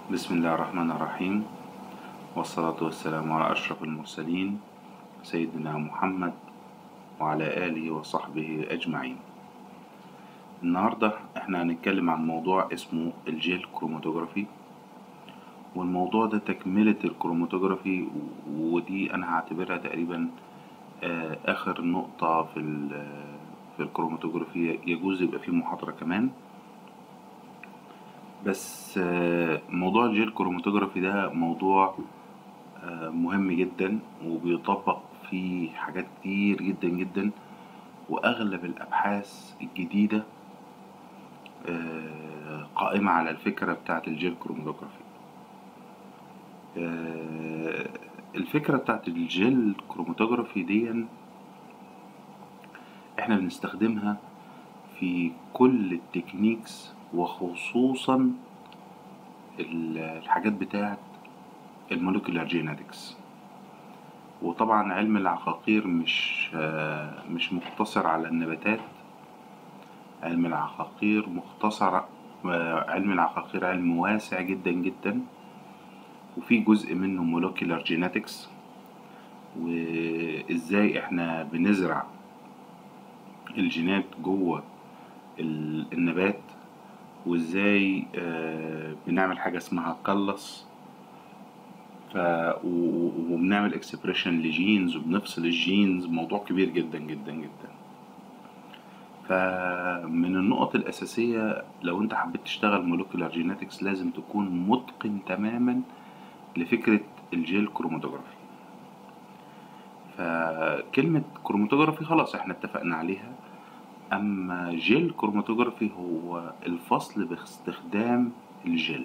بسم الله الرحمن الرحيم والصلاة والسلام على أشرف المرسلين سيدنا محمد وعلى آله وصحبه أجمعين النهاردة احنا هنتكلم عن موضوع اسمه الجيل كروماتوجرافي والموضوع ده تكملة الكروماتوجرافي ودي أنا هعتبرها تقريبا آه، آخر نقطة في ال- في الكروماتوجرافي يجوز يبقى فيه محاضرة كمان بس آه، موضوع الجيل كروماتوجرافي ده موضوع آه، مهم جدا وبيطبق فيه حاجات كتير جدا جدا وأغلب الأبحاث الجديدة آه، قائمة على الفكرة بتاعة الجيل كروماتوجرافي آه، الفكرة بتاعة الجيل كروماتوجرافي دي احنا بنستخدمها في كل التكنيكس وخصوصا ال- الحاجات بتاعة الموليكولار جينetics وطبعا علم العقاقير مش آه، مش مقتصر على النباتات علم العقاقير مختصر آه، علم العقاقير علم واسع جدا جدا وفي جزء منه molecular genetics وازاي احنا بنزرع الجينات جوه ال- النبات وازاي آه، بنعمل حاجة اسمها قلص ف و- وبنعمل اكسبريشن لجينز وبنفصل الجينز موضوع كبير جدا جدا جدا فمن النقط الأساسية لو أنت حبيت تشتغل مولكيولار جينetics لازم تكون متقن تماما لفكرة الجيل كروماتوجرافي فكلمة كروماتوجرافي خلاص احنا اتفقنا عليها أما جيل كروماتوجرافي هو الفصل باستخدام الجيل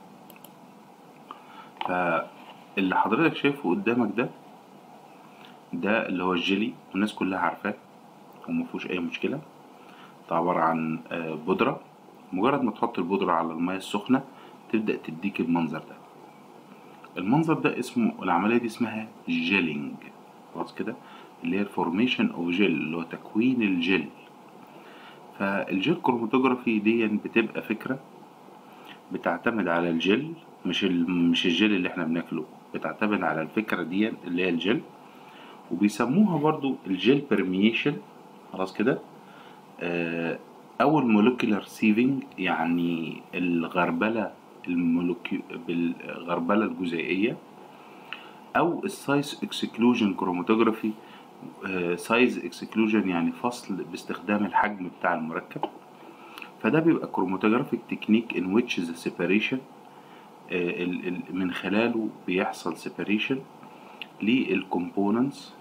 فاللي حضرتك شايفه قدامك ده ده اللي هو الجيلي والناس كلها عارفاه ومفيهوش أي مشكلة ده عبارة عن آه، بودرة مجرد ما تحط البودرة على المياه السخنة تبدأ تديك المنظر ده المنظر ده اسمه العملية دي اسمها جيلينج خلاص كده اللي هي الفورميشن اوف جيل اللي هو تكوين الجل فالجيل كروماتوجرافي دي بتبقى فكرة بتعتمد على الجل مش ال... مش الجل اللي احنا بناكله بتعتمد على الفكرة دي اللي هي الجل وبيسموها برضو الجيل برميشن خلاص كده آه، او المولكيولار سيفنج يعني الغربلة المولكيو... بالغربلة الجزيئية او السايز اكسكلوجن كروماتوجرافي سايز اكسكلوجن يعني فصل باستخدام الحجم بتاع المركب فده بيبقى كروماتوجرافيك تكنيك in which the separation آه، ال- ال- من خلاله بيحصل separation للكومبوننتس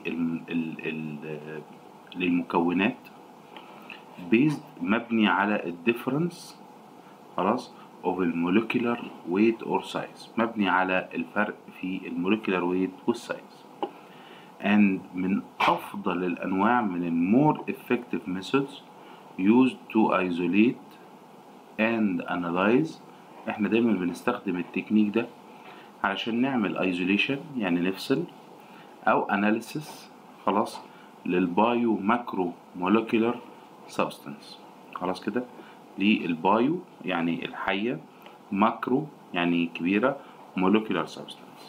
للمكونات based مبني على الديفرنس خلاص of المولكيولار weight or size مبني على الفرق في المولكيولار weight والسايز and من أفضل الأنواع من ال more effective methods used to isolate and analyze احنا دايما بنستخدم التكنيك ده علشان نعمل isolation يعني نفصل أو analysis خلاص للبايو ماكرو مولكيولار سبستانس خلاص كده للبايو يعني الحية ماكرو يعني كبيرة مولكيولار سبستانس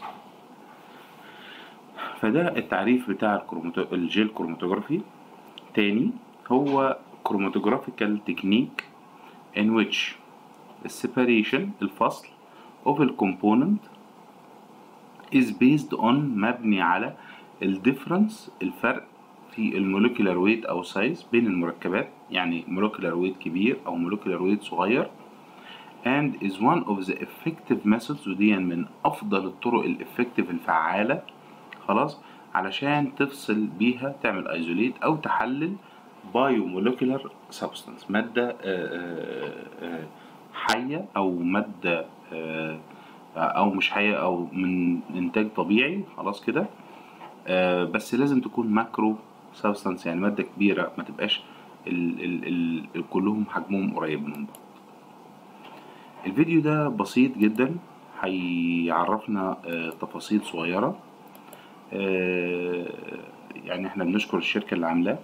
فده التعريف بتاع الكروماتو... الجيل كروماتوجرافي تاني هو كروماتوجرافيكال تكنيك in which the separation الفصل of a component is based on مبني على الديفرنس الفرق في المولكيولار ويت او سايز بين المركبات يعني مولكيولار ويت كبير او مولكيولار ويت صغير and is one of the effective methods ودي من افضل الطرق الافكتيف الفعالة خلاص علشان تفصل بيها تعمل ايزوليت او تحلل بايو مولكيولار سبستانس مادة آه، آه، آه، حية او مادة آه، او مش حية او من انتاج طبيعي خلاص كده آه، بس لازم تكون ماكرو سبستانس يعني مادة كبيرة ما تبقاش ال ال ال كلهم حجمهم قريب من بعض الفيديو ده بسيط جدا هيعرفنا آه، تفاصيل صغيرة آه، يعني احنا بنشكر الشركة اللي عاملاه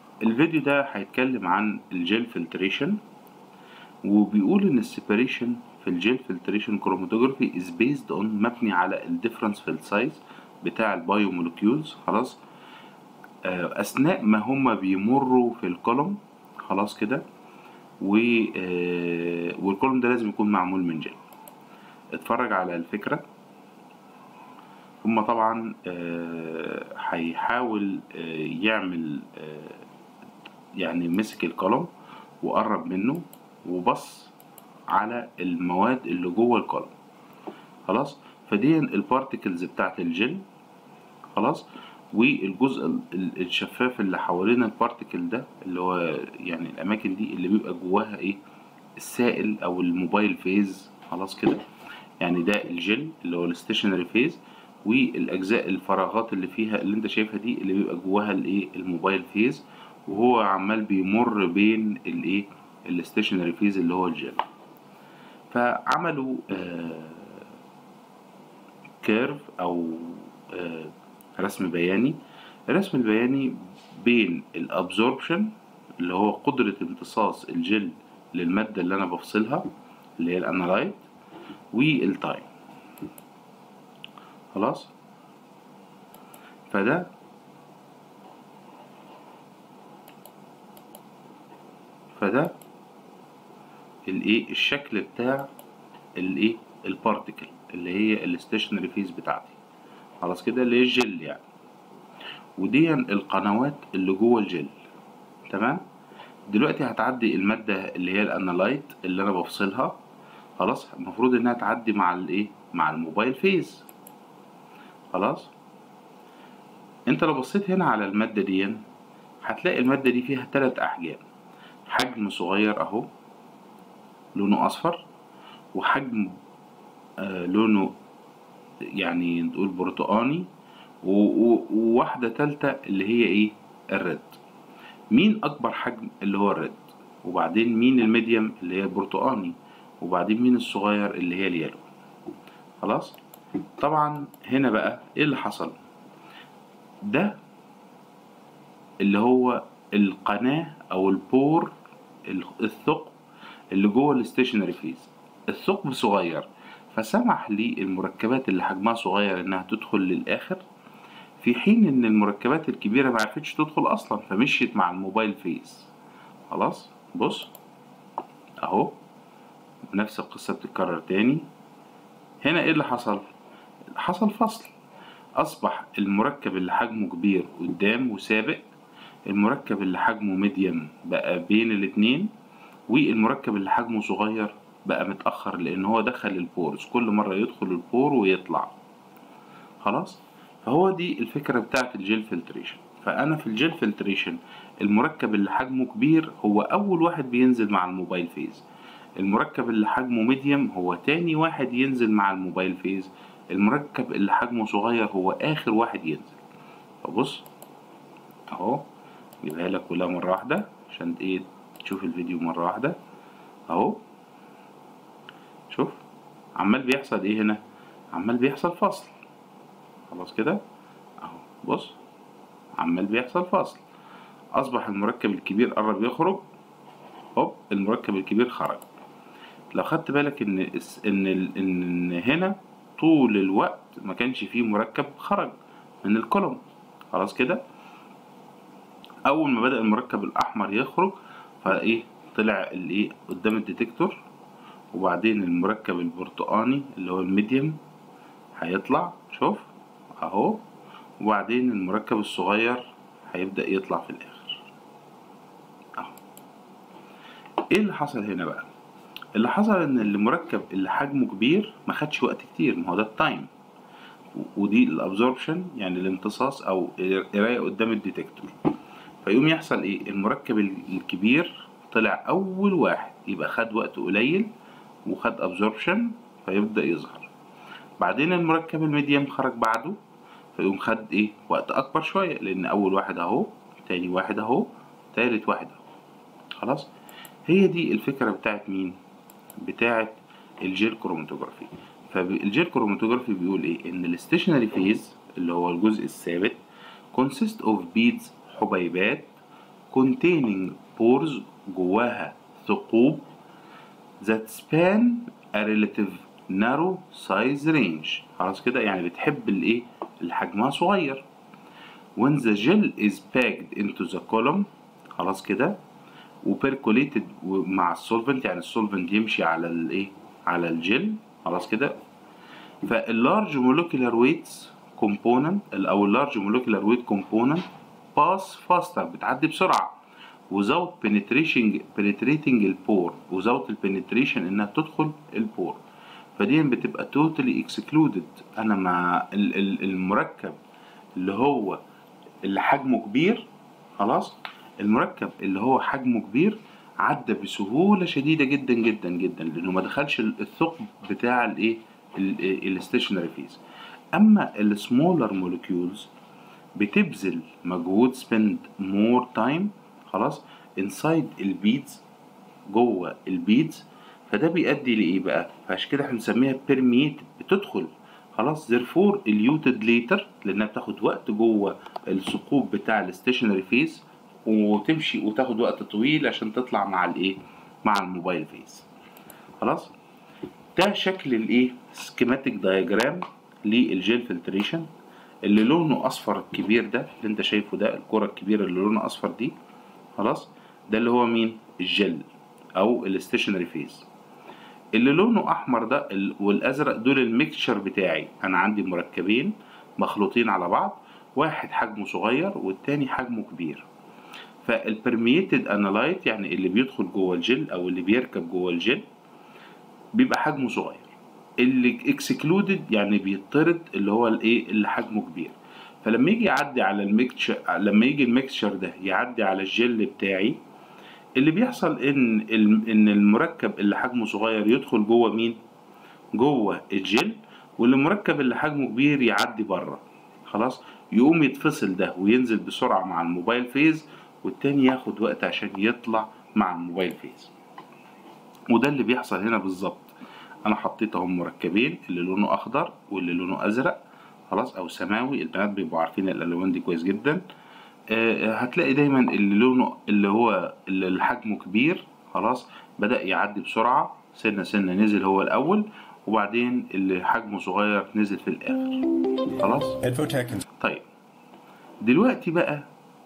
الفيديو ده هيتكلم عن الجيل فلتريشن وبيقول ان السيبريشن في الجيل فلتريشن كروماتوجرافي is based on مبني على الديفرنس في السايز بتاع البايو مولكيولز خلاص آه، اثناء ما هما بيمروا في الكولوم خلاص كده و آه، والكولوم ده لازم يكون معمول من جل اتفرج على الفكرة هما طبعا آه، هيحاول آه، يعمل آه، يعني مسك الكولوم وقرب منه وبص على المواد اللي جوه الكولوم خلاص فدي البارتكلز بتاعت الجل خلاص والجزء ال- ال- الشفاف اللي حوالين البارتكل ده اللي هو يعني الاماكن دي اللي بيبقى جواها ايه السائل او الموبايل فيز خلاص كده يعني ده الجل اللي هو الستيشنري فيز والاجزاء الفراغات اللي فيها اللي انت شايفها دي اللي بيبقى جواها الايه الموبايل فيز وهو عمال بيمر بين الايه الستيشنري فيز اللي هو الجل فعملوا آه كيرف او آه رسم بياني الرسم البياني بين الابزوربشن اللي هو قدرة امتصاص الجل للمادة اللي انا بفصلها اللي هي الانالايت والتايم خلاص فده فده الايه الشكل بتاع الايه البارتيكل اللي هي الستيشنري فيز بتاعتي خلاص كده اللي هي الجل يعني ودي القنوات اللي جوه الجل تمام دلوقتي هتعدي المادة اللي هي الانالايت اللي انا بفصلها خلاص المفروض انها تعدي مع الايه مع الموبايل فيز خلاص انت لو بصيت هنا على المادة دي هتلاقي المادة دي فيها تلات احجام حجم صغير اهو لونه اصفر وحجم آه لونه يعني نقول برتقاني و- و- وواحدة تالتة اللي هي ايه الريد مين اكبر حجم اللي هو الريد وبعدين مين الميديم اللي هي البرتقاني وبعدين مين الصغير اللي هي اليالو خلاص طبعا هنا بقى ايه اللي حصل ده اللي هو القناة او البور ال- الثقب اللي جوه الستيشنري فيز الثقب صغير فسمح للمركبات اللي حجمها صغير انها تدخل للاخر في حين ان المركبات الكبيرة ما عرفتش تدخل اصلا فمشيت مع الموبايل فيز خلاص بص اهو نفس القصة بتتكرر تاني هنا ايه اللي حصل حصل فصل اصبح المركب اللي حجمه كبير قدام وسابق المركب اللي حجمه ميديم بقى بين الاتنين والمركب اللي حجمه صغير بقى متأخر لأن هو دخل البورز كل مرة يدخل البور ويطلع خلاص فهو دي الفكرة بتاعت الجيل فلتريشن فأنا في الجيل فلتريشن المركب اللي حجمه كبير هو أول واحد بينزل مع الموبايل فيز المركب اللي حجمه ميديم هو تاني واحد ينزل مع الموبايل فيز المركب اللي حجمه صغير هو آخر واحد ينزل فبص أهو جيبها لك كلها مرة واحدة عشان إيه تشوف الفيديو مرة واحدة أهو شوف عمال بيحصل إيه هنا عمال بيحصل فصل خلاص كده أهو بص عمال بيحصل فصل أصبح المركب الكبير قرب يخرج هوب المركب الكبير خرج لو خدت بالك ان الس- ان ال- ان هنا طول الوقت ما كانش فيه مركب خرج من الكولوم خلاص كده اول ما بدأ المركب الاحمر يخرج فايه طلع الايه قدام الديتكتور وبعدين المركب البرتقاني اللي هو الميديم هيطلع شوف اهو وبعدين المركب الصغير هيبدأ يطلع في الاخر اهو ايه اللي حصل هنا بقى اللي حصل ان المركب اللي حجمه كبير ما خدش وقت كتير ما هو ده التايم و- ودي الابزوربشن يعني الامتصاص او قرايه قدام الديتكتور فيقوم يحصل ايه المركب ال- الكبير طلع اول واحد يبقى خد وقت قليل وخد ابزوربشن فيبدا يظهر بعدين المركب الميديم خرج بعده فيقوم خد ايه وقت اكبر شويه لان اول واحد اهو تاني واحد اهو تالت واحد اهو خلاص هي دي الفكره بتاعت مين بتاعت الجيل كروماتوجرافي فالجيل كروماتوجرافي بيقول ايه ان الستيشنري فيز اللي هو الجزء الثابت consist of beads حبيبات containing pores جواها ثقوب that span a relative narrow size range خلاص كده يعني بتحب الايه اللي حجمها صغير when the gel is packed into the column خلاص كده وبيركوليتد مع السولفنت يعني السولفنت يمشي على الايه على الجل خلاص كده فاللارج مولكيولار ويتس كومبوننت او اللارج مولكيولار ويت كومبوننت باس فاستر بتعدي بسرعه without penetrating penetrating البور without البنتريشن انها تدخل البور فدي بتبقى totally excluded انا مع ال- ال- المركب اللي هو اللي حجمه كبير خلاص المركب اللي هو حجمه كبير عدى بسهوله شديده جدا جدا جدا لانه ما دخلش الثقب بتاع الايه الستيشنري فيز اما السمولر مولكيولز بتبذل مجهود spend more time خلاص inside البيدز جوه البيدز فده بيؤدي لايه بقى فعشان كده احنا بنسميها permeated بتدخل خلاص therefore اليوتد ليتر لانها بتاخد وقت جوه الثقوب بتاع الستيشنري فيز وتمشي وتاخد وقت طويل عشان تطلع مع الايه مع الموبايل فيز خلاص ده شكل الايه سكيماتيك دايجرام للجيل فلتريشن اللي لونه اصفر الكبير ده اللي انت شايفه ده الكرة الكبيرة اللي لونها اصفر دي خلاص ده اللي هو مين الجل او الستيشنري فيز اللي لونه احمر ده ال- والازرق دول الميكشر بتاعي انا عندي مركبين مخلوطين على بعض واحد حجمه صغير والتاني حجمه كبير فالبرميتد انالايت يعني اللي بيدخل جوه الجل او اللي بيركب جوه الجل بيبقى حجمه صغير اللي اكسكلودد يعني بيطرد اللي هو الايه اللي حجمه كبير فلما يجي يعدي على الميكشر لما يجي الميكشر ده يعدي على الجل بتاعي اللي بيحصل ان ال- ان المركب اللي حجمه صغير يدخل جوه مين جوه الجل والمركب اللي حجمه كبير يعدي بره خلاص يقوم يتفصل ده وينزل بسرعة مع الموبايل فيز والتاني ياخد وقت عشان يطلع مع الموبايل فيز وده اللي بيحصل هنا بالظبط انا حطيت اهم مركبين اللي لونه اخضر واللي لونه ازرق خلاص او سماوي البنات بيبقوا عارفين الالوان دي كويس جدا آه، هتلاقي دايما اللي لونه اللي هو اللي حجمه كبير خلاص بدأ يعدي بسرعة سنة سنة نزل هو الأول وبعدين اللي حجمه صغير نزل في الآخر خلاص Infotech طيب دلوقتي بقى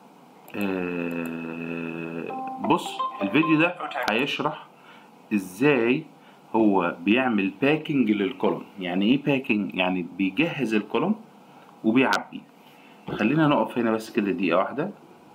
آه بص الفيديو ده هيشرح ازاي هو بيعمل باكينج للكولوم يعني ايه باكينج يعني بيجهز الكولوم وبيعبي خلينا نقف هنا بس كده دقيقة واحدة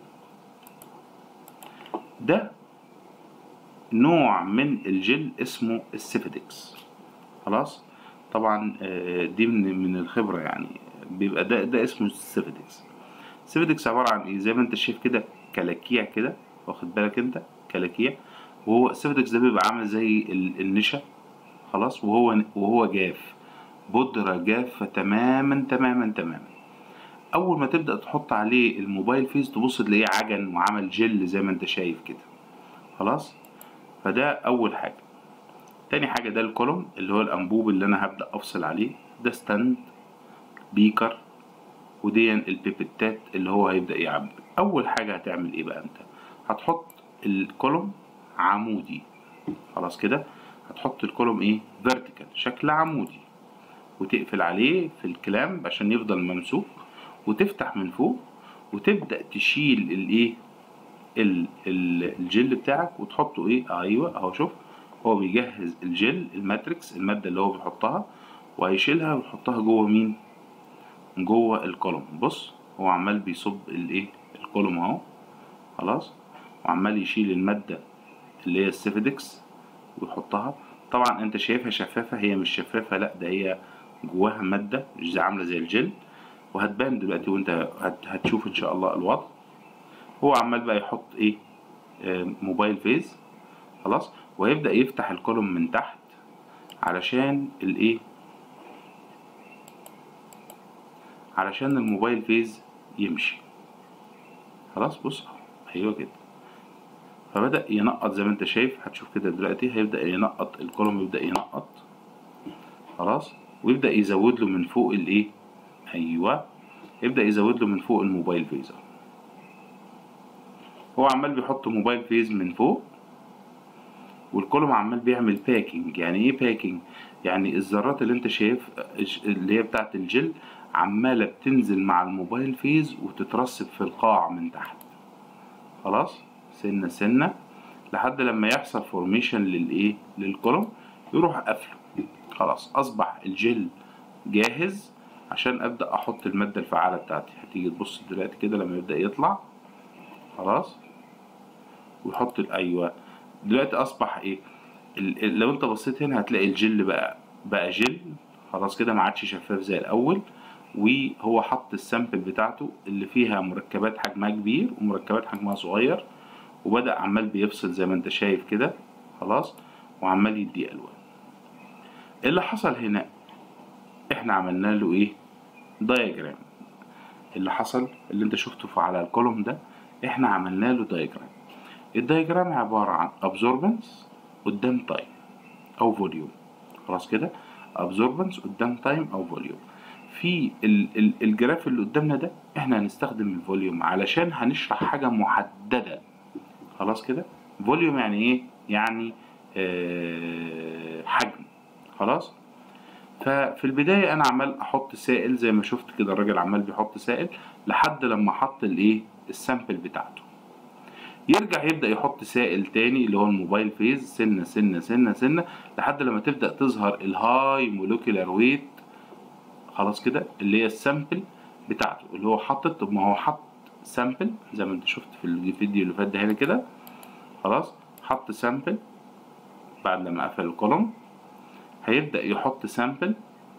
ده نوع من الجل اسمه السيفيدكس خلاص طبعا آه، دي من من الخبرة يعني بيبقى ده ده اسمه السيفيدكس السيفيدكس عبارة عن ايه زي ما انت شايف كده كلاكيع كده واخد بالك انت كلاكيع وهو السيفيدكس ده بيبقى عامل زي ال- النشا خلاص وهو وهو جاف بودرة جافة تماما تماما تماما اول ما تبدا تحط عليه الموبايل فيس تبص تلاقيه عجن وعمل جل زي ما انت شايف كده خلاص فده اول حاجه تاني حاجه ده الكولوم اللي هو الانبوب اللي انا هبدا افصل عليه ده ستاند بيكر ودي البيبتات اللي هو هيبدا يعبي اول حاجه هتعمل ايه بقى انت هتحط الكولوم عمودي خلاص كده هتحط الكولوم ايه فيرتيكال شكل عمودي وتقفل عليه في الكلام عشان يفضل ممسوك وتفتح من فوق وتبدأ تشيل الايه ال- ال- الجل بتاعك وتحطه ايه ايوه اهو شوف هو بيجهز الجل الماتريكس المادة اللي هو بيحطها وهيشيلها ويحطها جوه مين جوه الكولوم بص هو عمال بيصب الايه الكولوم اهو خلاص وعمال يشيل المادة اللي هي السيفيدكس ويحطها طبعا انت شايفها شفافة هي مش شفافة لا ده هي جواها مادة مش زي- عاملة زي الجل وهتبان دلوقتي وانت هت- هتشوف ان شاء الله الوضع هو عمال بقى يحط ايه آه، موبايل فيز خلاص وهيبدأ يفتح الكولوم من تحت علشان الايه علشان الموبايل فيز يمشي خلاص بص ايوه كده فبدأ ينقط زي ما انت شايف هتشوف كده دلوقتي هيبدأ ينقط الكولوم يبدأ ينقط خلاص ويبدأ يزود له من فوق الايه ايوه يبدأ يزود له من فوق الموبايل فيز أهو. هو عمال بيحط موبايل فيز من فوق والكولوم عمال بيعمل باكينج يعني ايه باكينج يعني الذرات اللي انت شايف اللي هي بتاعت الجل عماله بتنزل مع الموبايل فيز وتترسب في القاع من تحت خلاص سنه سنه لحد لما يحصل فورميشن للايه للكولوم يروح قافله خلاص اصبح الجل جاهز عشان ابدا احط الماده الفعاله بتاعتي هتيجي تبص دلوقتي كده لما يبدا يطلع خلاص ويحط ايوه دلوقتي اصبح ايه ال- ال- لو انت بصيت هنا هتلاقي الجل بقى بقى جل خلاص كده ما عادش شفاف زي الاول وهو حط السامبل بتاعته اللي فيها مركبات حجمها كبير ومركبات حجمها صغير وبدأ عمال بيفصل زي ما انت شايف كده خلاص وعمال يدي الوان إيه اللي حصل هنا احنا عملنا له ايه دايجرام اللي حصل اللي انت شفته في على الكولوم ده احنا عملنا له دايجرام الدايجرام عبارة عن absorbance قدام تايم او فوليوم خلاص كده absorbance قدام تايم او فوليوم في ال ال الجراف اللي قدامنا ده احنا هنستخدم الفوليوم علشان هنشرح حاجة محددة خلاص كده فوليوم يعني ايه يعني آه حجم خلاص ففي البداية أنا عمال أحط سائل زي ما شفت كده الراجل عمال بيحط سائل لحد لما حط الإيه السامبل بتاعته يرجع يبدأ يحط سائل تاني اللي هو الموبايل فيز سنة سنة سنة سنة لحد لما تبدأ تظهر الهاي مولكيولار ويت خلاص كده اللي هي السامبل بتاعته اللي هو حاطط طب ما هو حط سامبل زي ما انت شفت في الفيديو اللي فات ده هنا كده خلاص حط سامبل بعد لما قفل الكولوم هيبدأ يحط سامبل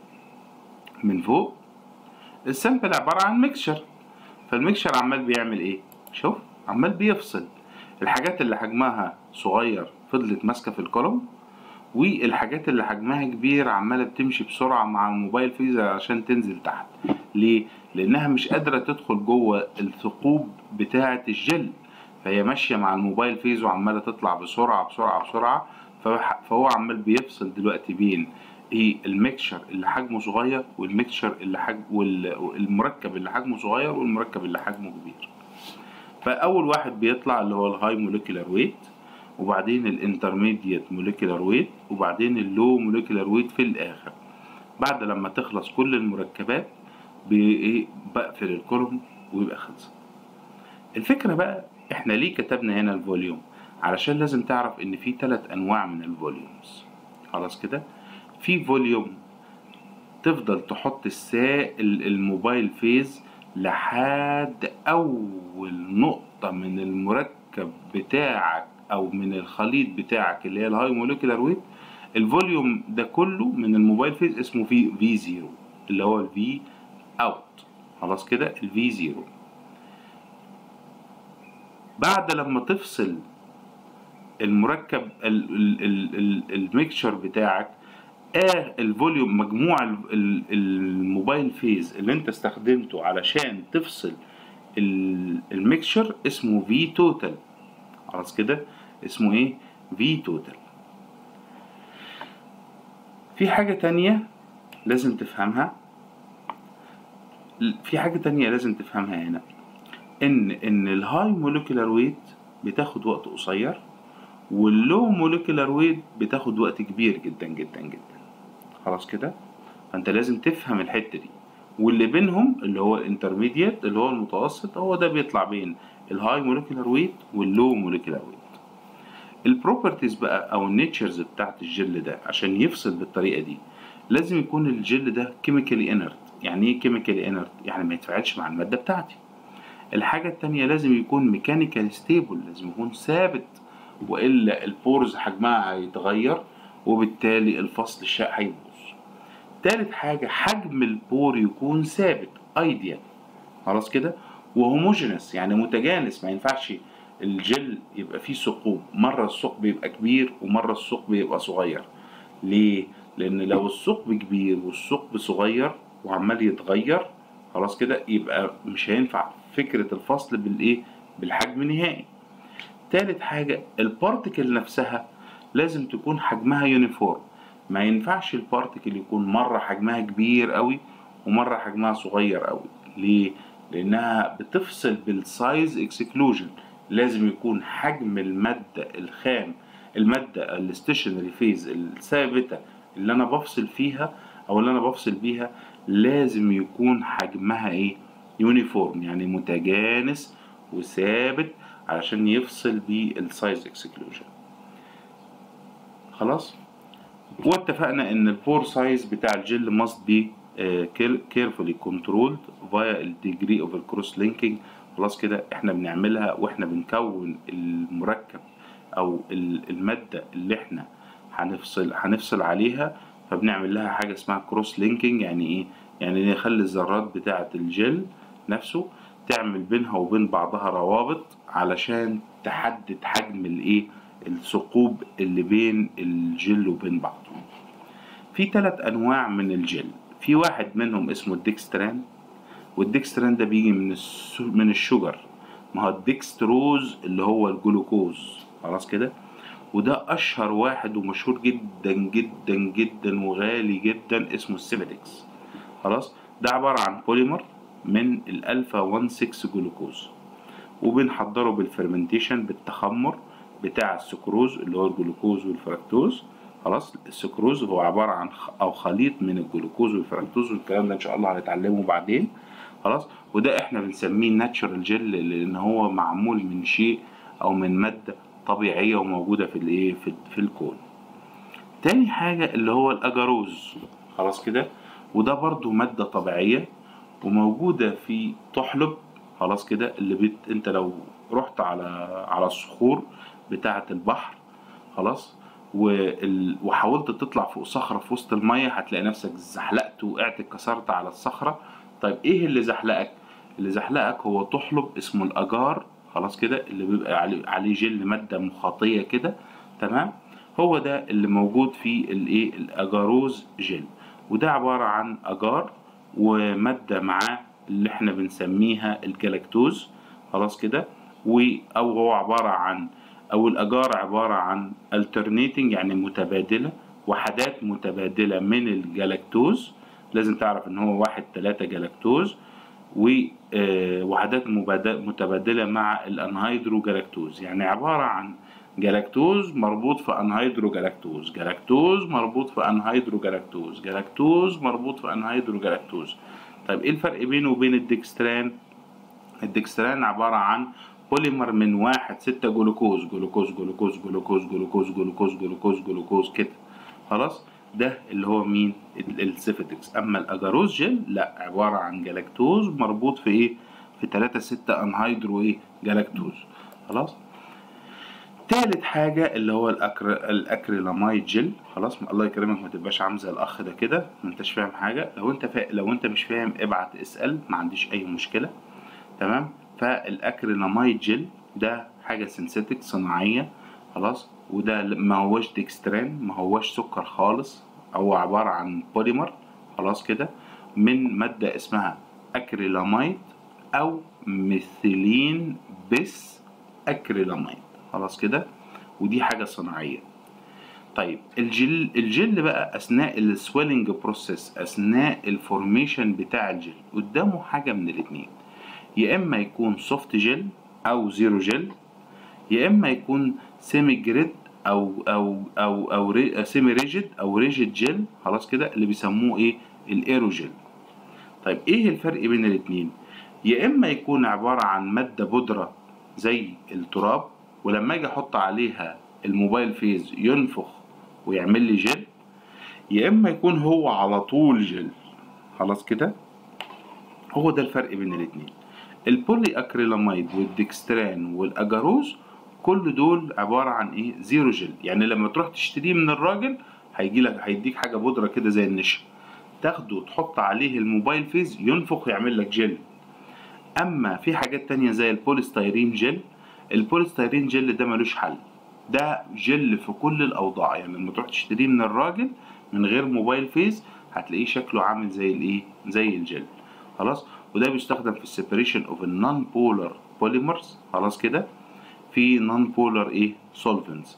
من فوق السامبل عبارة عن ميكشر فالميكشر عمال بيعمل ايه شوف عمال بيفصل الحاجات اللي حجمها صغير فضلت ماسكة في الكولوم والحاجات اللي حجمها كبير عمالة بتمشي بسرعة مع الموبايل فيزر عشان تنزل تحت ليه؟ لأنها مش قادرة تدخل جوه الثقوب بتاعة الجل فهي ماشية مع الموبايل فيز وعمالة تطلع بسرعة بسرعة بسرعة فح- فهو عمال بيفصل دلوقتي بين ايه الميكشر اللي حجمه صغير والميكشر اللي حجم والمركب اللي حجمه صغير والمركب اللي حجمه كبير فاول واحد بيطلع اللي هو الهاي مولكيولار ويت وبعدين الانترميديت مولكيولار ويت وبعدين اللو مولكيولار ويت في الاخر بعد لما تخلص كل المركبات بايه بقفل الكولوم ويبقى خلص الفكره بقى احنا ليه كتبنا هنا الفوليوم علشان لازم تعرف ان في ثلاث انواع من الفوليومز خلاص كده في فوليوم تفضل تحط السائل الموبايل فيز لحد اول نقطة من المركب بتاعك او من الخليط بتاعك اللي هي الهاي مولكيولار ويت الفوليوم ده كله من الموبايل فيز اسمه في في زيرو اللي هو الفي اوت خلاص كده الفي زيرو بعد لما تفصل المركب ال- ال- ال- ال- الميكشر بتاعك آه الفوليوم مجموع ال- ال- الموبايل فيز اللي انت استخدمته علشان تفصل ال- الميكشر اسمه في توتال خلاص كده اسمه ايه في توتال في حاجة تانية لازم تفهمها في حاجة تانية لازم تفهمها هنا ان ان الهاي مولكيولار ويت بتاخد وقت قصير واللو مولكيولار ويت بتاخد وقت كبير جدا جدا جدا خلاص كده فانت لازم تفهم الحته دي واللي بينهم اللي هو الانترميديت اللي هو المتوسط هو ده بيطلع بين الهاي مولكيولار ويت واللو مولكيولار ويت البروبرتيز بقى او النيتشرز بتاعت الجل ده عشان يفصل بالطريقه دي لازم يكون الجل ده كيميكالي انرت يعني ايه كيميكالي انرت يعني ما يتفاعلش مع الماده بتاعتي الحاجه التانية لازم يكون ميكانيكال ستيبل لازم يكون ثابت والا البورز حجمها هيتغير وبالتالي الفصل الشاء هيبوظ تالت حاجة حجم البور يكون ثابت ايديال خلاص كده وهوموجينس يعني متجانس ما ينفعش الجل يبقى فيه ثقوب مرة الثقب يبقى كبير ومرة الثقب يبقى صغير ليه؟ لأن لو الثقب كبير والثقب صغير وعمال يتغير خلاص كده يبقى مش هينفع فكرة الفصل بالإيه؟ بالحجم نهائي تالت حاجة البارتكل نفسها لازم تكون حجمها يونيفورم ما ينفعش البارتكل يكون مرة حجمها كبير قوي ومرة حجمها صغير قوي ليه؟ لأنها بتفصل بالسايز اكسكلوجن لازم يكون حجم المادة الخام المادة الستيشنري فيز الثابتة اللي أنا بفصل فيها أو اللي أنا بفصل بيها لازم يكون حجمها إيه يونيفورم يعني متجانس وثابت علشان يفصل بالسايز اكسكلوجن خلاص واتفقنا ان البور سايز بتاع الجل must be كيرفولي كنترولد فايا الديجري اوف الكروس لينكينج خلاص كده احنا بنعملها واحنا بنكون المركب او الماده اللي احنا هنفصل هنفصل عليها فبنعمل لها حاجه اسمها كروس لينكينج يعني ايه يعني نخلي الذرات بتاعه الجل نفسه تعمل بينها وبين بعضها روابط علشان تحدد حجم الايه الثقوب اللي بين الجل وبين بعضه في ثلاث انواع من الجل في واحد منهم اسمه الديكستران والديكستران ده بيجي من الس... من الشجر ما هو الديكستروز اللي هو الجلوكوز خلاص كده وده اشهر واحد ومشهور جدا جدا جدا وغالي جدا اسمه السيفيدكس خلاص ده عبارة عن بوليمر من الالفا 16 جلوكوز وبنحضره بالفرمنتيشن بالتخمر بتاع السكروز اللي هو الجلوكوز والفركتوز خلاص السكروز هو عبارة عن خ... أو خليط من الجلوكوز والفركتوز والكلام ده إن شاء الله هنتعلمه بعدين خلاص وده إحنا بنسميه ناتشورال جل لأن هو معمول من شيء أو من مادة طبيعية وموجودة في الإيه في, في الكون تاني حاجة اللي هو الأجاروز خلاص كده وده برضو مادة طبيعية وموجودة في تحلب خلاص كده اللي بت... انت لو رحت على على الصخور بتاعة البحر خلاص وال... وحاولت تطلع فوق صخرة في وسط المية هتلاقي نفسك زحلقت وقعت اتكسرت على الصخرة طيب ايه اللي زحلقك اللي زحلقك هو تحلب اسمه الأجار خلاص كده اللي بيبقى عليه, عليه جل مادة مخاطية كده تمام هو ده اللي موجود في الايه الأجاروز جل وده عبارة عن أجار ومادة معاه اللي احنا بنسميها الجلاكتوز خلاص كده و او هو عبارة عن او الاجار عبارة عن alternating يعني متبادلة وحدات متبادلة من الجلاكتوز لازم تعرف ان هو واحد تلاتة جلاكتوز ووحدات متبادلة مع الانهيدرو جلاكتوز يعني عبارة عن جلاكتوز مربوط في انهيدرو جلاكتوز جلاكتوز مربوط في انهيدرو جلاكتوز جلاكتوز مربوط في انهيدرو جلاكتوز طيب ايه الفرق بينه وبين الدكستران الدكستران عبارة عن بوليمر من واحد ستة جلوكوز جلوكوز جلوكوز جلوكوز جلوكوز جلوكوز جلوكوز جلوكوز كده خلاص ده اللي هو مين السيفيدكس اما الاجاروز جل لا عبارة عن جلاكتوز مربوط في ايه في تلاتة ستة انهيدرو ايه جلاكتوز خلاص تالت حاجة اللي هو الأكر... الأكريلاميد جل خلاص الله يكرمك ما تبقاش عامل زي الأخ ده كده ما انتش فاهم حاجة لو انت فا... لو انت مش فاهم ابعت اسأل ما عنديش أي مشكلة تمام فالأكريلاميد جل ده حاجة سينثيتك صناعية خلاص وده ما هوش ديكستران ما هوش سكر خالص هو عبارة عن بوليمر خلاص كده من مادة اسمها أكريلاميد أو ميثيلين بس أكريلاميد خلاص كده ودي حاجة صناعية طيب الجل الجل بقى اثناء السويلنج بروسيس اثناء الفورميشن بتاع الجل قدامه حاجة من الاتنين يا اما يكون سوفت جل او زيرو جل يا اما يكون سيمي جريد او او او او ري سيمي ريجيد او ريجيد جل خلاص كده اللي بيسموه ايه الايروجل طيب ايه الفرق بين الاتنين يا اما يكون عبارة عن مادة بودرة زي التراب ولما اجي احط عليها الموبايل فيز ينفخ ويعمل لي جل يا اما يكون هو على طول جل خلاص كده هو ده الفرق بين الاتنين البولي اكريلاميد والديكستران والاجاروز كل دول عبارة عن ايه زيرو جل يعني لما تروح تشتريه من الراجل هيجي لك هيديك حاجة بودرة كده زي النشا تاخده وتحط عليه الموبايل فيز ينفخ ويعمل لك جل اما في حاجات تانية زي البوليستيرين جل البوليستيرين جل ده ملوش حل ده جل في كل الاوضاع يعني لما تروح تشتريه من الراجل من غير موبايل فيز هتلاقيه شكله عامل زي الايه زي الجل خلاص وده بيستخدم في السيبريشن اوف النون بولار بوليمرز خلاص كده في نون بولار ايه سولفنتس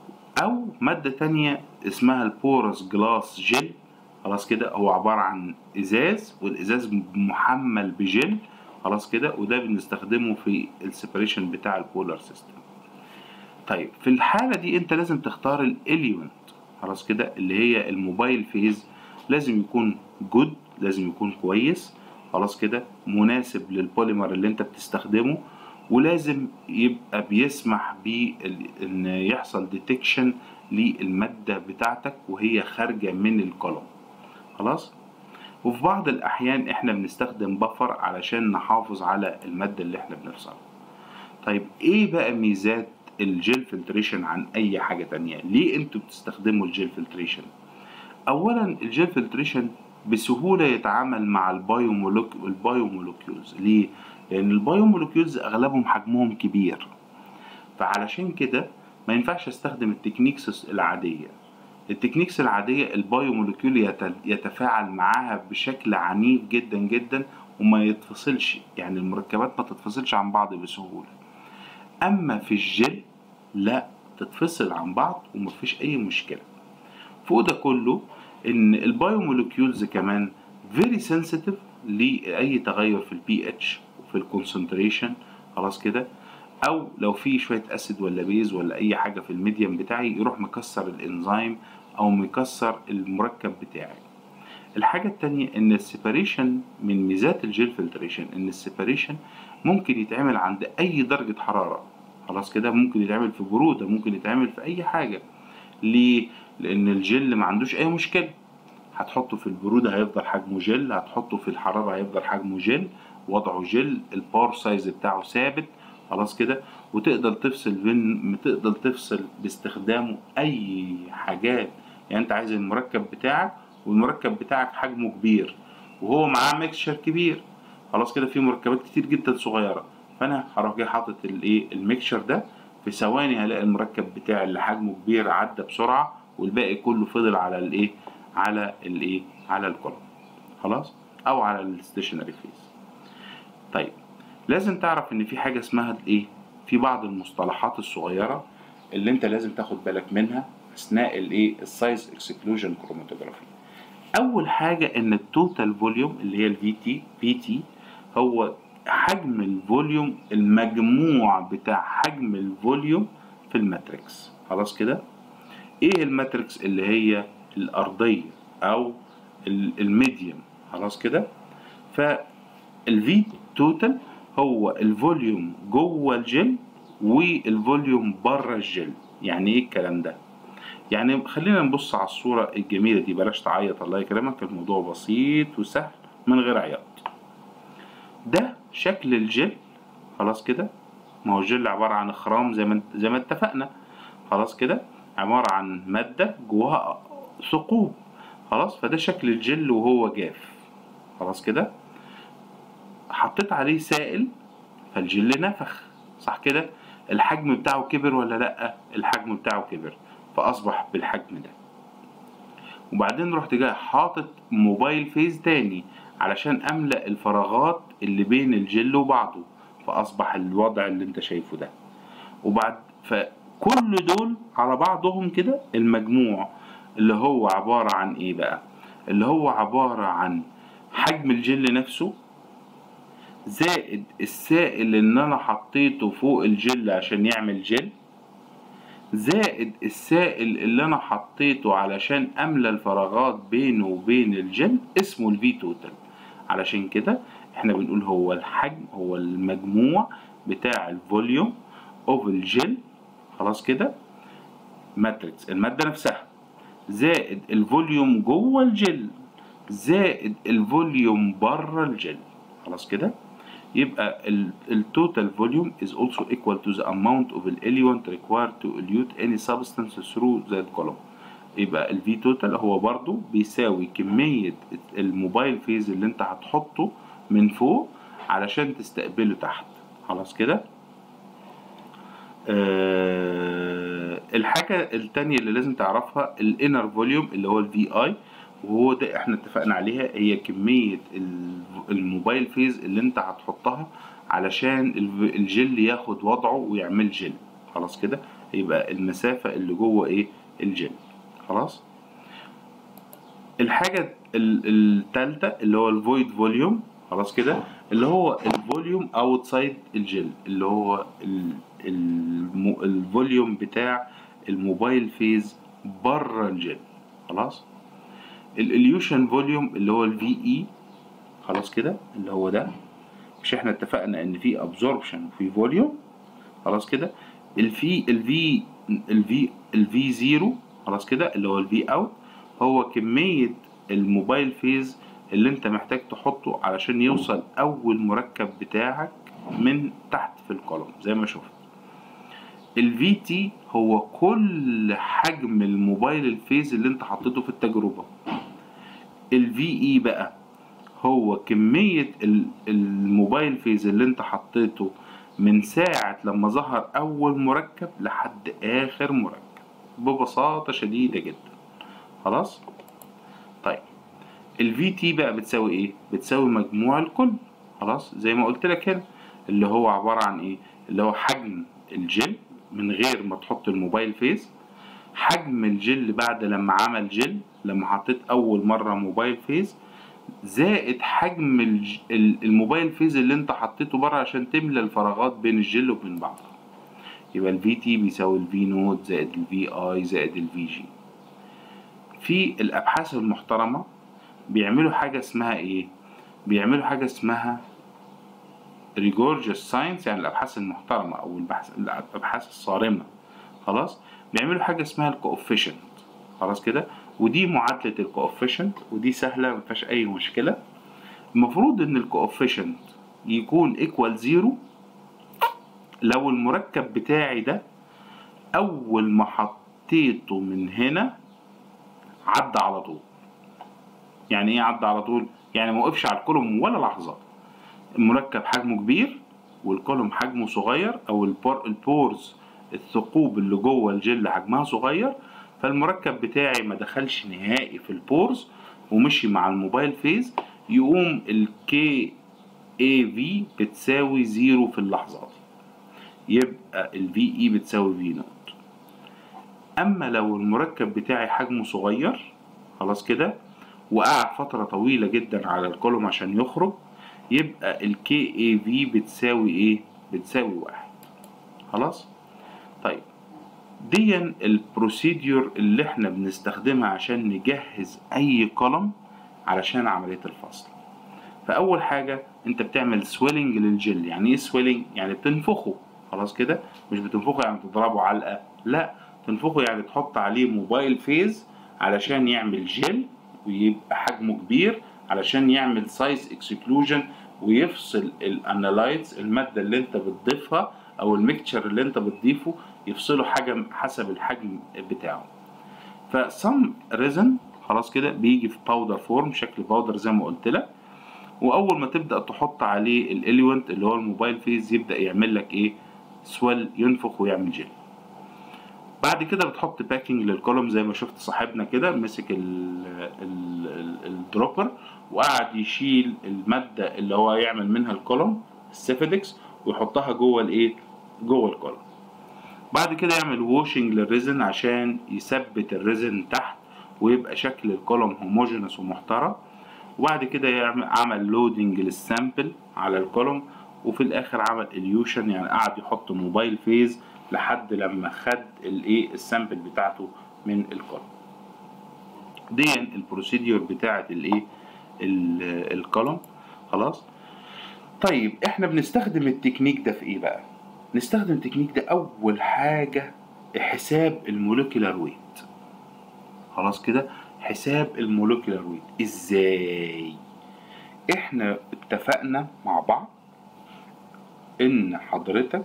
او ماده تانية اسمها البورس جلاس جل خلاص كده هو عباره عن ازاز والازاز محمل بجل خلاص كده وده بنستخدمه في السيبريشن بتاع البولار سيستم طيب في الحالة دي انت لازم تختار الاليمنت خلاص كده اللي هي الموبايل فيز لازم يكون جود لازم يكون كويس خلاص كده مناسب للبوليمر اللي انت بتستخدمه ولازم يبقى بيسمح بان يحصل ديتكشن للمادة بتاعتك وهي خارجة من القلم خلاص وفي بعض الأحيان إحنا بنستخدم بفر علشان نحافظ على المادة اللي إحنا بنفصلها طيب إيه بقى ميزات الجيل فلتريشن عن أي حاجة تانية ليه أنتوا بتستخدموا الجيل فلتريشن أولا الجيل فلتريشن بسهولة يتعامل مع البايومولوك البايومولوكيولز ليه؟ لأن البايومولوكيولز أغلبهم حجمهم كبير فعلشان كده ما ينفعش استخدم التكنيكس العادية التكنيكس العادية البايومولوكيول يتفاعل معاها بشكل عنيف جدا جدا وما يتفصلش يعني المركبات ما تتفصلش عن بعض بسهولة أما في الجل لا تتفصل عن بعض ومفيش أي مشكلة فوق ده كله إن البايومولوكيولز كمان very sensitive لأي تغير في البي اتش وفي الكونسنتريشن خلاص كده او لو في شويه اسيد ولا بيز ولا اي حاجه في الميديم بتاعي يروح مكسر الانزيم او مكسر المركب بتاعي الحاجة التانية ان السيباريشن من ميزات الجيل فلتريشن ان السيباريشن ممكن يتعمل عند اي درجة حرارة خلاص كده ممكن يتعمل في برودة ممكن يتعمل في اي حاجة ليه؟ لان الجل ما عندوش اي مشكلة هتحطه في البرودة هيفضل حجمه جل هتحطه في الحرارة هيفضل حجمه جل وضعه جل الباور سايز بتاعه ثابت خلاص كده وتقدر تفصل بين تقدر تفصل باستخدامه اي حاجات يعني انت عايز المركب بتاعك والمركب بتاعك حجمه كبير وهو معاه ميكشر كبير خلاص كده في مركبات كتير جدا صغيره فانا هروح جاي حاطط الايه الميكشر ده في ثواني هلاقي المركب بتاعي اللي حجمه كبير عدى بسرعه والباقي كله فضل على الايه على الايه على الكولوم خلاص او على الستيشنري فيز طيب لازم تعرف ان في حاجه اسمها الايه في بعض المصطلحات الصغيره اللي انت لازم تاخد بالك منها اثناء الايه السايز اكسكلوجن كروماتوجرافي اول حاجه ان التوتال فوليوم اللي هي الفي تي في تي هو حجم الفوليوم المجموع بتاع حجم الفوليوم في الماتريكس خلاص كده ايه الماتريكس اللي هي الارضيه او الميديوم خلاص كده فالفي توتال هو الفوليوم جوه الجل والفوليوم بره الجل يعني ايه الكلام ده يعني خلينا نبص على الصورة الجميلة دي بلاش تعيط الله يكرمك الموضوع بسيط وسهل من غير عياط ده شكل الجل خلاص كده ما هو الجل عبارة عن خرام زي ما زي ما اتفقنا خلاص كده عبارة عن مادة جواها ثقوب خلاص فده شكل الجل وهو جاف خلاص كده حطيت عليه سائل فالجل نفخ صح كده الحجم بتاعه كبر ولا لا الحجم بتاعه كبر فاصبح بالحجم ده وبعدين رحت جاي حاطط موبايل فيز تاني علشان املا الفراغات اللي بين الجل وبعضه فاصبح الوضع اللي انت شايفه ده وبعد فكل دول على بعضهم كده المجموع اللي هو عبارة عن ايه بقى اللي هو عبارة عن حجم الجل نفسه زائد السائل اللي انا حطيته فوق الجل عشان يعمل جل زائد السائل اللي انا حطيته علشان املى الفراغات بينه وبين الجل اسمه الفي توتال علشان كده احنا بنقول هو الحجم هو المجموع بتاع الفوليوم اوف الجل خلاص كده ماتريكس المادة نفسها زائد الفوليوم جوه الجل زائد الفوليوم بره الجل خلاص كده يبقى التوتال فوليوم is also equal to the amount of the element required to elute any substance through the column يبقى ال V total هو برضو بيساوي كمية الموبايل فيز اللي انت هتحطه من فوق علشان تستقبله تحت خلاص كده آه الحاجة التانية اللي لازم تعرفها الانر فوليوم اللي هو ال VI وهو ده احنا اتفقنا عليها هي كمية الموبايل فيز اللي انت هتحطها علشان الجل ياخد وضعه ويعمل جل خلاص كده يبقى المسافة اللي جوه ايه الجل خلاص الحاجة التالتة اللي هو الفويد فوليوم خلاص كده اللي هو الفوليوم اوتسايد الجل اللي هو الم- الفوليوم بتاع الموبايل فيز بره الجل خلاص الاليوشن فوليوم اللي هو الفي اي خلاص كده اللي هو ده مش احنا اتفقنا ان في ابزوربشن وفي فوليوم خلاص كده الفي الفي الفي الفي زيرو خلاص كده اللي هو الفي اوت هو كمية الموبايل فيز اللي انت محتاج تحطه علشان يوصل اول مركب بتاعك من تحت في الكولوم زي ما شفت الفي تي هو كل حجم الموبايل الفيز اللي انت حطيته في التجربة الفي اي بقى هو كمية ال- الموبايل فيز اللي انت حطيته من ساعة لما ظهر أول مركب لحد آخر مركب ببساطة شديدة جدا خلاص طيب الفي تي بقى بتساوي ايه بتساوي مجموع الكل خلاص زي ما قلت لك هنا اللي هو عبارة عن ايه اللي هو حجم الجل من غير ما تحط الموبايل فيز حجم الجل بعد لما عمل جل لما حطيت اول مرة موبايل فيز زائد حجم الج- ال- الموبايل فيز اللي انت حطيته بره عشان تملى الفراغات بين الجل وبين بعض يبقى الفي تي بيساوي الفي نوت زائد الفي اي زائد الفي جي في الابحاث المحترمة بيعملوا حاجة اسمها ايه بيعملوا حاجة اسمها ريجورجيوس ساينس يعني الابحاث المحترمة او البحث الابحاث الصارمة خلاص بيعملوا حاجة اسمها الكوفيشنت خلاص كده ودي معادلة الكوفيشنت ودي سهلة مفيهاش أي مشكلة المفروض إن الكوفيشنت يكون ايكوال زيرو لو المركب بتاعي ده أول ما حطيته من هنا عدى على طول يعني إيه عدى على طول؟ يعني ما وقفش على الكولوم ولا لحظة المركب حجمه كبير والكولوم حجمه صغير أو البور البورز الثقوب اللي جوه الجل حجمها صغير فالمركب بتاعي ما دخلش نهائي في البورز ومشي مع الموبايل فيز يقوم الكي اي في بتساوي زيرو في اللحظة دي يبقى الفي اي بتساوي في نوت اما لو المركب بتاعي حجمه صغير خلاص كده وقعد فترة طويلة جدا على الكولوم عشان يخرج يبقى الكي اي في بتساوي ايه بتساوي واحد خلاص طيب دي البروسيديور اللي احنا بنستخدمها عشان نجهز اي كولوم علشان عملية الفصل فاول حاجة انت بتعمل سويلنج للجل يعني ايه سويلنج يعني بتنفخه خلاص كده مش بتنفخه يعني تضربه علقة لا تنفخه يعني تحط عليه موبايل فيز علشان يعمل جل ويبقى حجمه كبير علشان يعمل سايز اكسكلوجن ويفصل الانالايتس المادة اللي انت بتضيفها او الميكتشر اللي انت بتضيفه يفصلوا حاجة حسب الحجم بتاعه فسم ريزن خلاص كده بيجي في باودر فورم شكل باودر زي ما قلت لك واول ما تبدا تحط عليه الاليونت اللي هو الموبايل فيز يبدا يعمل لك ايه سويل ينفخ ويعمل جل بعد كده بتحط باكينج للكولوم زي ما شفت صاحبنا كده مسك ال- ال- ال- الدروبر وقعد يشيل الماده اللي هو يعمل منها الكولوم السيفيدكس ويحطها جوه الايه جوه الكولوم بعد كده يعمل ووشنج للريزن عشان يثبت الريزن تحت ويبقى شكل الكولوم هوموجينس ومحترم وبعد كده يعمل عمل لودنج للسامبل على الكولوم وفي الاخر عمل اليوشن يعني قعد يحط موبايل فيز لحد لما خد الايه السامبل بتاعته من الكولوم دي البروسيديور بتاعه الايه ال- الكولوم خلاص طيب احنا بنستخدم التكنيك ده في ايه بقى نستخدم التكنيك ده اول حاجه حساب الموليكولار ويت خلاص كده حساب الموليكولار ويت ازاي احنا اتفقنا مع بعض ان حضرتك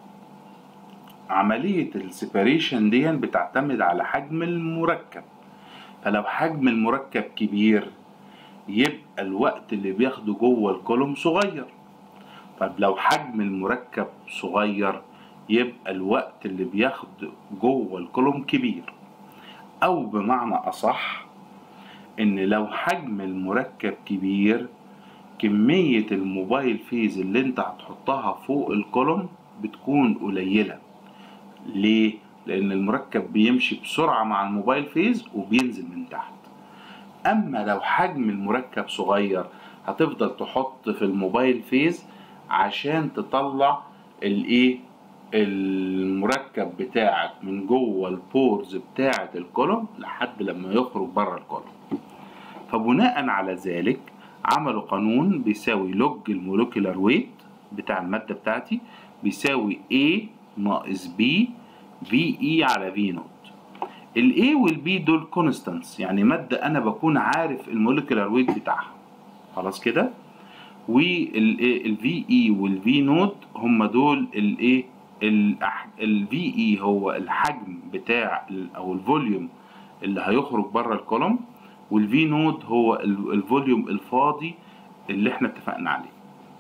عملية السيباريشن دي بتعتمد على حجم المركب فلو حجم المركب كبير يبقى الوقت اللي بياخده جوه الكولوم صغير طب لو حجم المركب صغير يبقى الوقت اللي بياخده جوه الكولوم كبير او بمعنى اصح ان لو حجم المركب كبير كمية الموبايل فيز اللي انت هتحطها فوق الكولوم بتكون قليلة ليه؟ لان المركب بيمشي بسرعة مع الموبايل فيز وبينزل من تحت اما لو حجم المركب صغير هتفضل تحط في الموبايل فيز عشان تطلع الايه المركب بتاعك من جوه البورز بتاعة الكولوم لحد لما يخرج بره الكولوم فبناء على ذلك عملوا قانون بيساوي لوج المولكيولار ويت بتاع المادة بتاعتي بيساوي A ناقص B في اي على في نوت الاي والبي دول كونستانتس يعني ماده انا بكون عارف المولكيولار ويت بتاعها خلاص كده والفي اي والفي نوت هم دول الايه الفي اي هو الحجم بتاع او الفوليوم اللي هيخرج بره الكولوم والفي نود هو الفوليوم الفاضي اللي احنا اتفقنا عليه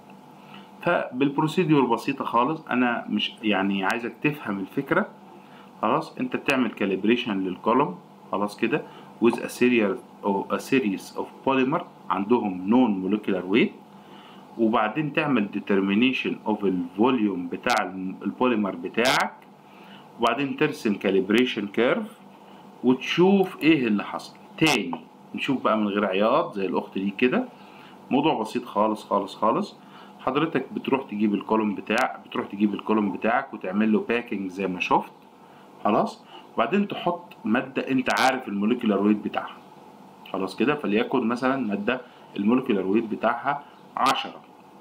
فبالبروسيدور بسيطة خالص أنا مش يعني عايزك تفهم الفكرة خلاص أنت بتعمل كاليبريشن للكولوم خلاص كده with a series of a series of polymer عندهم known molecular weight وبعدين تعمل determination of الفوليوم بتاع البوليمر بتاعك وبعدين ترسم calibration curve وتشوف ايه اللي حصل تاني نشوف بقى من غير عياط زي الاخت دي كده موضوع بسيط خالص خالص خالص حضرتك بتروح تجيب الكولوم بتاع بتروح تجيب الكولوم بتاعك وتعمل له باكينج زي ما شفت خلاص وبعدين تحط ماده انت عارف الموليكولار ويت بتاعها خلاص كده فليكن مثلا ماده الموليكولار ويت بتاعها عشرة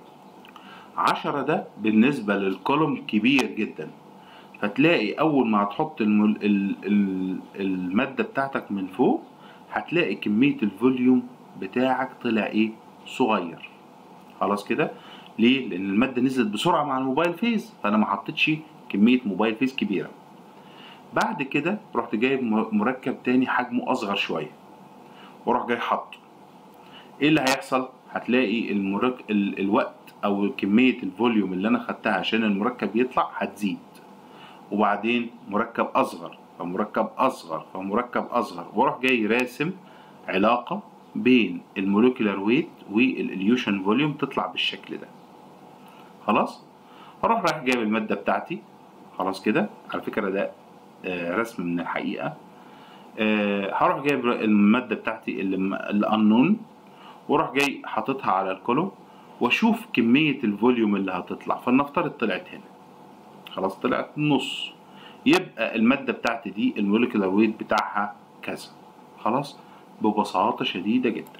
عشرة ده بالنسبة للكولوم كبير جدا فتلاقي أول ما هتحط المل... ال... ال... المادة بتاعتك من فوق هتلاقي كمية الفوليوم بتاعك طلع إيه صغير خلاص كده ليه؟ لأن المادة نزلت بسرعة مع الموبايل فيز فأنا ما حطيتش كمية موبايل فيز كبيرة بعد كده رحت جايب مركب تاني حجمه أصغر شوية وأروح جاي حاطه إيه اللي هيحصل؟ هتلاقي المرك... ال... الوقت او كميه الفوليوم اللي انا خدتها عشان المركب يطلع هتزيد وبعدين مركب اصغر فمركب اصغر فمركب اصغر واروح جاي راسم علاقه بين الموليكولار ويت والاليوشن فوليوم تطلع بالشكل ده خلاص اروح رايح جايب الماده بتاعتي خلاص كده على فكره ده آه رسم من الحقيقه آه هروح جايب الماده بتاعتي اللي الانون واروح جاي حاططها على الكولوم واشوف كمية الفوليوم اللي هتطلع فلنفترض طلعت هنا خلاص طلعت نص يبقى المادة بتاعتي دي الموليكولار ويت بتاعها كذا خلاص ببساطة شديدة جدا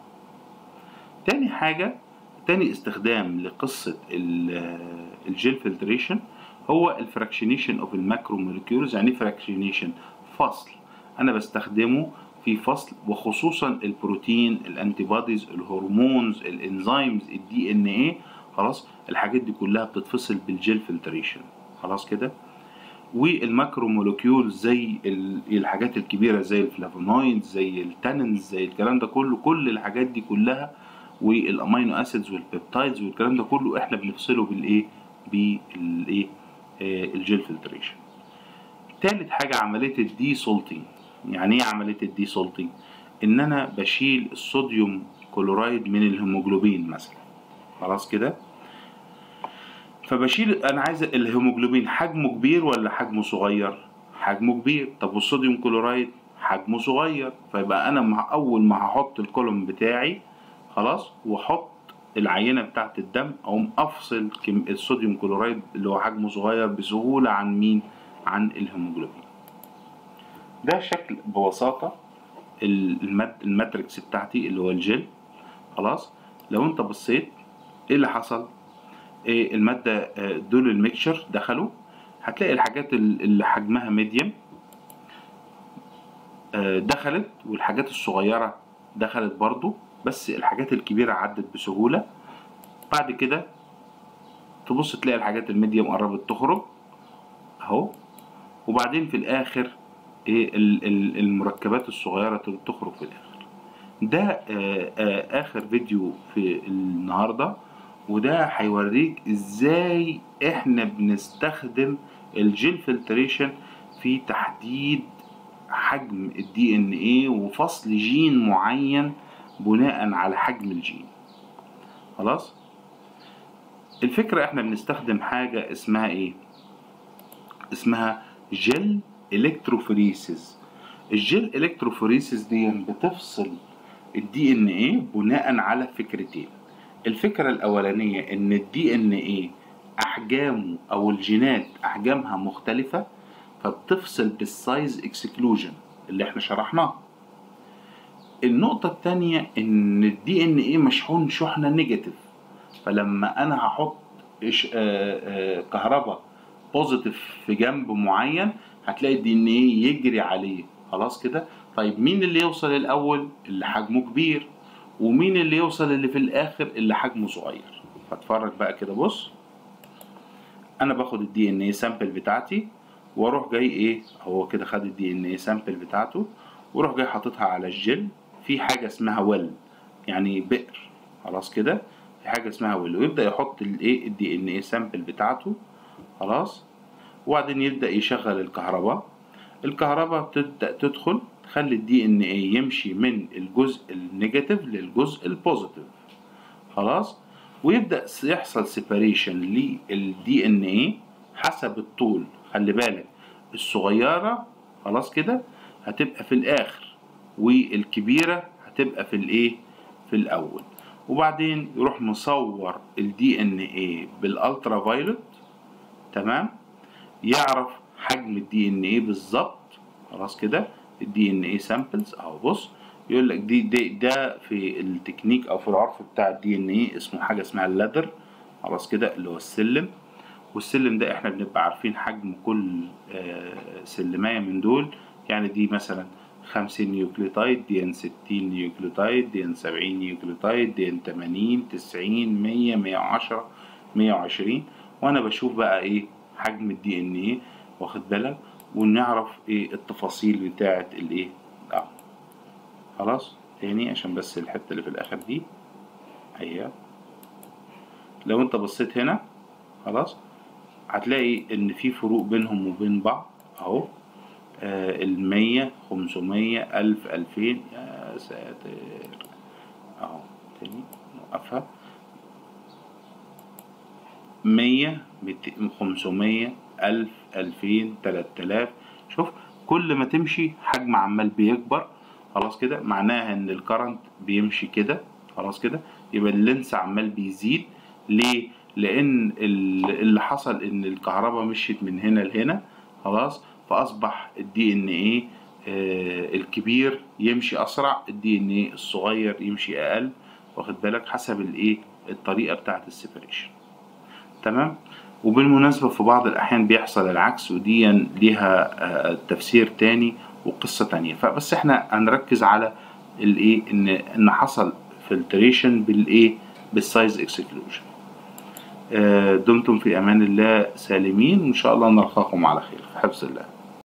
تاني حاجة تاني استخدام لقصة الجيل فلتريشن هو الفراكشنيشن اوف الماكرو موليكيولز يعني فراكشنيشن فصل انا بستخدمه في فصل وخصوصا البروتين الانتي بوديز الهرمونز الانزيمز الدي ان ايه خلاص الحاجات دي كلها بتتفصل بالجيل فلتريشن خلاص كده والماكرو مولكيول زي الحاجات الكبيره زي الفلافونويدز زي التانينز زي الكلام ده كله كل الحاجات دي كلها والامينو اسيدز والبيبتايدز والكلام ده كله احنا بنفصله بالايه بالايه آه الجيل فلتريشن تالت حاجه عمليه الدي سولتينج يعني ايه عمليه الدي سولتنج ان انا بشيل الصوديوم كلورايد من الهيموجلوبين مثلا خلاص كده فبشيل انا عايز الهيموجلوبين حجمه كبير ولا حجمه صغير حجمه كبير طب والصوديوم كلورايد حجمه صغير فيبقى انا مع اول ما هحط الكولوم بتاعي خلاص واحط العينه بتاعت الدم اقوم افصل الصوديوم كلورايد اللي هو حجمه صغير بسهوله عن مين عن الهيموجلوبين ده شكل ببساطة المد الماتريكس بتاعتي اللي هو الجل خلاص لو انت بصيت ايه اللي حصل إيه المادة دول الميكشر دخلوا هتلاقي الحاجات اللي حجمها ميديم دخلت والحاجات الصغيرة دخلت برضو بس الحاجات الكبيرة عدت بسهولة بعد كده تبص تلاقي الحاجات الميديم قربت تخرج اهو وبعدين في الاخر ايه المركبات الصغيرة تخرج في الآخر ده آآ آآ آخر فيديو في النهاردة وده هيوريك ازاي احنا بنستخدم الجيل فلتريشن في تحديد حجم الدي ان ايه وفصل جين معين بناء على حجم الجين خلاص الفكرة احنا بنستخدم حاجة اسمها ايه اسمها جل الكتروفوريسيس الجيل الكتروفوريسيس دي بتفصل الدي ان ايه بناء على فكرتين الفكره الاولانيه ان الدي ان ايه احجامه او الجينات احجامها مختلفه فبتفصل بالسايز اكسكلوجن اللي احنا شرحناه النقطة التانية إن الدي إن إيه مشحون شحنة نيجاتيف فلما أنا هحط إش- آه، آه، كهرباء بوزيتيف في جنب معين هتلاقي الدي إن إيه يجري عليه خلاص كده طيب مين اللي يوصل الأول اللي حجمه كبير ومين اللي يوصل اللي في الآخر اللي حجمه صغير فاتفرج بقى كده بص أنا باخد الدي إن إيه سامبل بتاعتي واروح جاي ايه هو كده خد الدي ان ايه سامبل بتاعته واروح جاي حاططها على الجل في حاجه اسمها ويل يعني بئر خلاص كده في حاجه اسمها ويل ويبدا يحط الايه الدي ان ايه سامبل بتاعته خلاص وبعدين يبدا يشغل الكهرباء الكهرباء بتبدا تدخل تخلي الدي ان ايه يمشي من الجزء النيجاتيف للجزء البوزيتيف خلاص ويبدا يحصل سيباريشن للدي ان ايه حسب الطول خلي بالك الصغيره خلاص كده هتبقى في الاخر والكبيره هتبقى في الايه في الاول وبعدين يروح مصور الدي ان ايه بالالترا فايلوت تمام يعرف حجم الدي ان ايه بالظبط خلاص كده الدي ان ايه سامبلز اهو بص يقول لك دي, دي ده في التكنيك او في العرف بتاع الدي ان ايه اسمه حاجه اسمها اللادر خلاص كده اللي هو السلم والسلم ده احنا بنبقى عارفين حجم كل آه، سلمايه من دول يعني دي مثلا 50 نيوكليوتايد دي ان 60 نيوكليوتايد دي ان 70 نيوكليوتايد دي ان 80 90 100 110 120 وانا بشوف بقى ايه حجم الدي ان ايه واخد بالك ونعرف ايه التفاصيل بتاعه الايه اه خلاص تاني عشان بس الحته اللي في الاخر دي اهي لو انت بصيت هنا خلاص هتلاقي ان في فروق بينهم وبين بعض اهو آه المية خمسمية ألف ألفين يا ساتر اهو تاني نوقفها مية ميتين خمسمية ألف ألفين تلات آلاف شوف كل ما تمشي حجم عمال بيكبر خلاص كده معناها ان الكرنت بيمشي كده خلاص كده يبقى اللينس عمال بيزيد ليه لان ال- اللي حصل ان الكهرباء مشيت من هنا لهنا خلاص فاصبح الدي ان ايه الكبير يمشي اسرع الدي ان ايه الصغير يمشي اقل واخد بالك حسب الايه الطريقه بتاعه السيبريشن تمام وبالمناسبة في بعض الأحيان بيحصل العكس ودي ليها آه، تفسير تاني وقصة تانية فبس احنا هنركز على الايه ان ان حصل فلتريشن بالايه بالسايز اكسكلوجن دمتم في امان الله سالمين وان شاء الله نلقاكم على خير في حفظ الله